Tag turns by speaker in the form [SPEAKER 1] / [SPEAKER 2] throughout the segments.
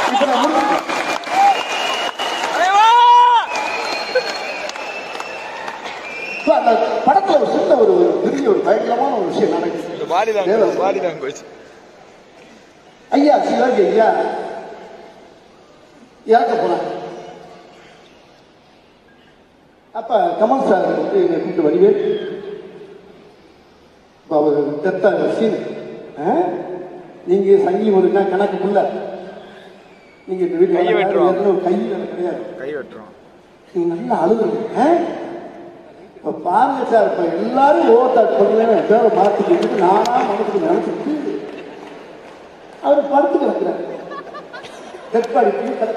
[SPEAKER 1] இப்ப நான் முடிச்சுக்கிறேன். இப்ப அந்த படத்துல ஒரு சின்ன ஒரு பெரிய ஒரு பயங்கரமான ஒரு விஷயம் நடக்குது
[SPEAKER 2] பாடி லாங்குவேஜ் பாடி லாங்குவேஜ்
[SPEAKER 1] ஐயா சிவாஜி ஐயா இறக்க போனாங்க அப்ப கமல் சார் வந்து என்னை கூப்பிட்டு வடிவேல் இப்ப அவர் தெத்த சீன் நீங்க சங்கீதம் ஒருக்கா கணக்குக்குள்ள நீங்க இந்த வீட்டுல
[SPEAKER 2] கையை வெட்டுறோம்.
[SPEAKER 1] ஏற்கனவே கையில் கிடையாது
[SPEAKER 2] கை வெட்டுறோம்
[SPEAKER 1] நீங்க நல்லா அழுகுறீங்க ஆ? இப்ப பாருங்க சார் இப்ப எல்லாரும் ஓவர் டாக் பண்ணுவேன் பேரை மாத்திக்கிட்டு நானா மனசுக்கு நினைச்சிட்டு அவர் படுத்து கிடக்குறாரு டெட் பாடி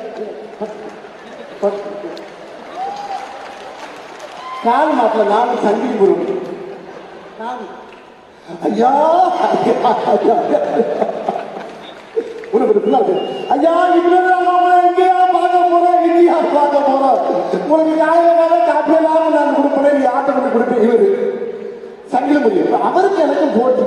[SPEAKER 1] கால் மாப்பிள்ள நானும் சங்கீதி முருகன் நான் ஐயா ஐயா, ஐயா, ஐயா. உனக்கு பிள்ளாது ஐயா இதுல நாம எங்கேயா பார்க்க போறோம் எங்கேயா பார்க்க போறோம் உனக்கு நியாயமான காப்பியெல்லாம் நான் கொடுப்பேன் நீ ஆட்ட கொண்டு கொடுப்பேன் இவரு சங்கில முடியும் அவருக்கு எனக்கும் போட்டி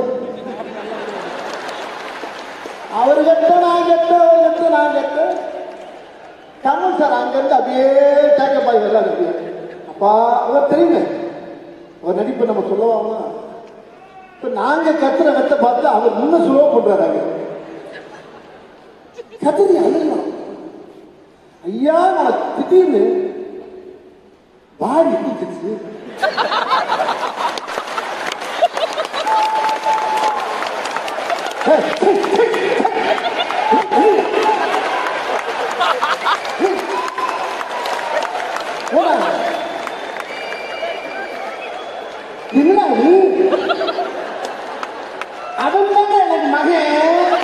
[SPEAKER 1] அவர் கட்ட நான் கட்ட அவர் கட்ட நான் கட்ட கமல் சார் அங்கிருந்து அப்படியே டேக்கப்பாய் வரலாம் இருக்கு அப்பா அவர் தெரியுங்க அவர் நடிப்பை நம்ம சொல்லவாமா இப்ப நாங்க கத்துற கத்த பார்த்து அவர் முன்ன சுலோ பண்றாரு கத்தரி அழுகலாம் ஐயா நான் திடீர்னு வாடி இருந்துச்சு என்னடா இது? அவன் தாங்க எனக்கு மகன்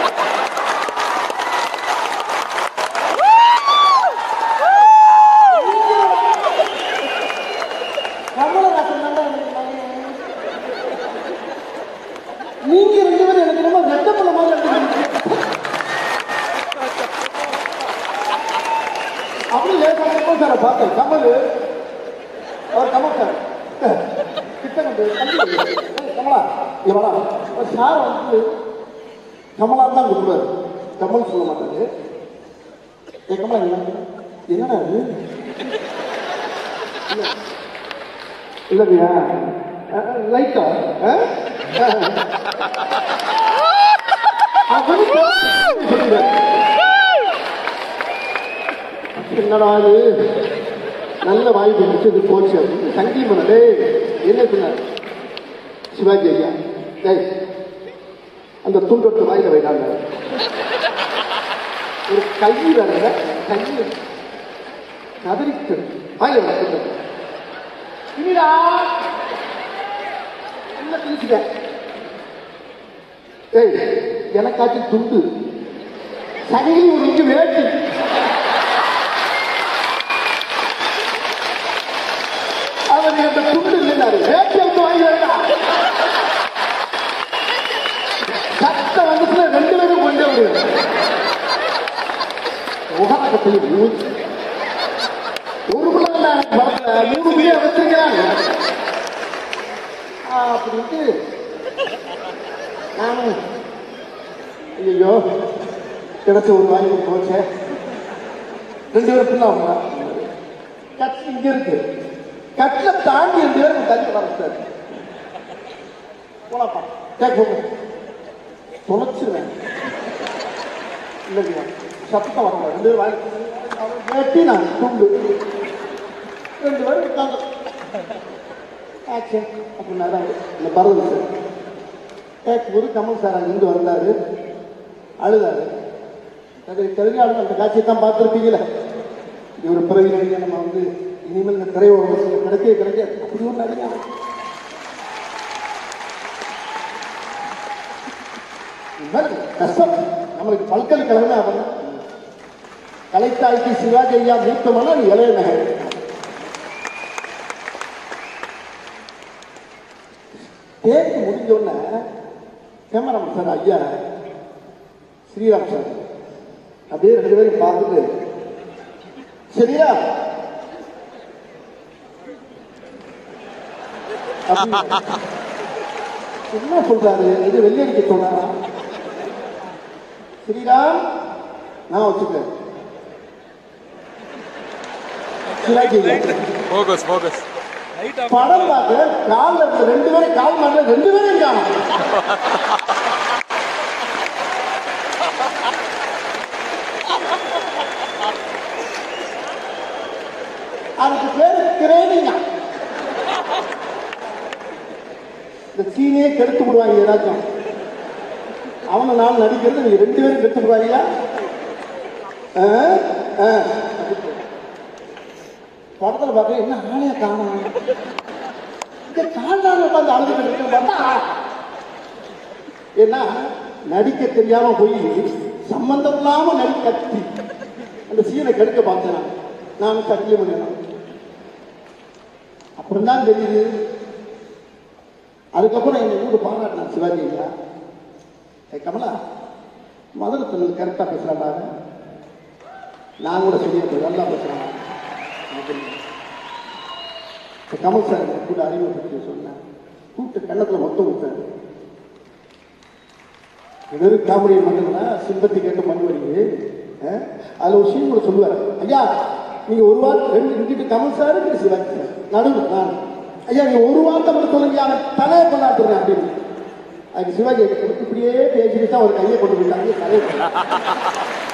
[SPEAKER 1] கமலஹாசன் தாண்டா எனக்கு மகன். நீங்க ரெண்டு பேரும் எனக்கு ரொம்ப வெட்டப்பட மாதிரி இருக்கு. அப்படி லேசா கமல் சாரை பார்த்தேன் கமல் அவர் கமல் சார் கிட்ட வந்து தம்பி, ஏய், கமலா இங்க வாடா ஒரு சார் வந்து கமலா தான் கூப்பிடுவாரு கமல் சொல்ல மாட்டாரு ஏ கமலா என்ன என்னடா இது இல்லையா லைட்டா என்னடா இது நல்ல வாய்ப்பு இருந்துச்சு இது போச்சு அப்படின்னு சங்கீமன் டேய் என்ன சொன்னார் சிவாஜி ஐயா டேய் அந்த துண்டொட்டு வாயில வைடாங்க ஒரு கையில் அல்ல கையில் கதறிக்கு வாயில வைக்க இனிடா என்ன திணிச்சுக்க ஏய் எனக்காச்சும் துண்டு சங்கிலி ஒரு இங்கு வேட்டி அவர் அந்த துண்டு இல்லைன்னாரு வேட்டி வந்து வாங்கி வேண்டாம் சத்தம் வந்துச்சுன்னா ரெண்டு பேரும் கொண்டே வருது உகாக்கத்தில் மூச்சு ஒரு பிள்ளை தான் எனக்கு படத்துல மூணு பிள்ளைய வச்சிருக்கிறாங்க ஆ, அப்படின்ட்டு நானும் ஐயோ கிடைச்ச ஒரு வாய்ப்பு போச்சே ரெண்டு பேரும் பிள்ளை அவங்க கட்சி இங்க இருக்கு கட்டில தாண்டி ரெண்டு பேரும் தள்ளி வர போலாப்பா கேட்க போங்க தொலைச்சிருவேன் இல்லைங்க சத்தம் வர ரெண்டு பேரும் வாங்கி வெட்டி நான் துண்டு ரெண்டு பேரும் உட்காந்து ஆக்ஷன் அப்படின்னா இந்த பரதம் சார் கேட்கும்போது கமல் சார் அங்கிருந்து வந்தாரு அழுதாரு அது தெரிஞ்சாலும் அந்த காட்சியை தான் பார்த்துருப்பீங்களே இது ஒரு பிறவி நடிகை நம்ம வந்து இனிமேல் இந்த திரையுலகத்தில் கிடைக்கவே கிடைக்காது அப்படி ஒரு நடிகை அவன். இந்த மாதிரி கஷ்டம் நம்மளுக்கு பல்கலைக்கழகமே அவன் கலைத்தாய்க்கு சிவாஜி ஐயா மூத்தமான இளைய நகர் தேர்வு முடிஞ்ச உடனே கேமராமேன் சார் ஐயா ஸ்ரீராம் சார் அப்படியே ரெண்டு பேரும் பார்த்துட்டு சரியா அப்படின்னு என்ன சொல்றாரு இது வெள்ளரிக்க சொன்னாரா ஸ்ரீராம் நான் வச்சுக்க சிவாஜி
[SPEAKER 2] ஃபோகஸ் ஃபோகஸ்
[SPEAKER 1] படம் பார்க்க கால்ல இருந்த ரெண்டு பேரும் கால் மாட்டல ரெண்டு பேரும் காணும் அதுக்கு பேரு கிரேனிங்க இந்த சீனையே கெடுத்து விடுவாங்க ஏதாச்சும் அவனை நான் நடிக்கிறது நீங்க ரெண்டு பேரும் கெடுத்து விடுவாங்களா ஆ? ஆ. படத்துல பார்க்க என்ன ஆளைய காணும் இந்த காண்டான உட்காந்து அழுதுகிட்டு இருக்கு பார்த்தா ஏன்னா நடிக்க தெரியாம போய் சம்பந்தம் இல்லாம நடி கத்தி அந்த சீனை கெடுக்க பார்த்தேன் நான். நான் சத்தியம் பண்ணேன் அப்புறம் தான் தெரியுது அதுக்கப்புறம் எங்க ஊர் பாராட்டினார் சிவாஜி ஐயா ஏ கமலா முதல்ல தனது கரெக்டாக பேசுகிறாங்க நான் கூட சரியா போய் நல்லா பேசுகிறேன் இப்ப கமல் சார் எனக்கு கூட அறிமுகப்படுத்தி சொன்னேன் கூப்பிட்டு கண்ணத்தில் மொத்தம் விட்டாரு வெறும் காமெடி மட்டும்னா சிம்பத்தி கேட்டு மண் வருது அஹ், அதுல ஒரு சீன் கூட சொல்லுவார் ஐயா நீங்க ஒரு வார்த்தை ரெண்டு இங்கிட்டு கமல் சார் இங்கிட்டு சிவாஜி சார் நடுவில் நான் ஐயா நீங்க ஒரு வார்த்தை மட்டும் சொல்லுங்க அவன் தலையை கொண்டாடுறேன் அப்படின்னு அதுக்கு சிவாஜி எடுத்து இப்படியே பேசிட்டு தான் ஒரு கையை கொண்டு போயிட்டாங்க தலையை கொண்டாடுறாரு.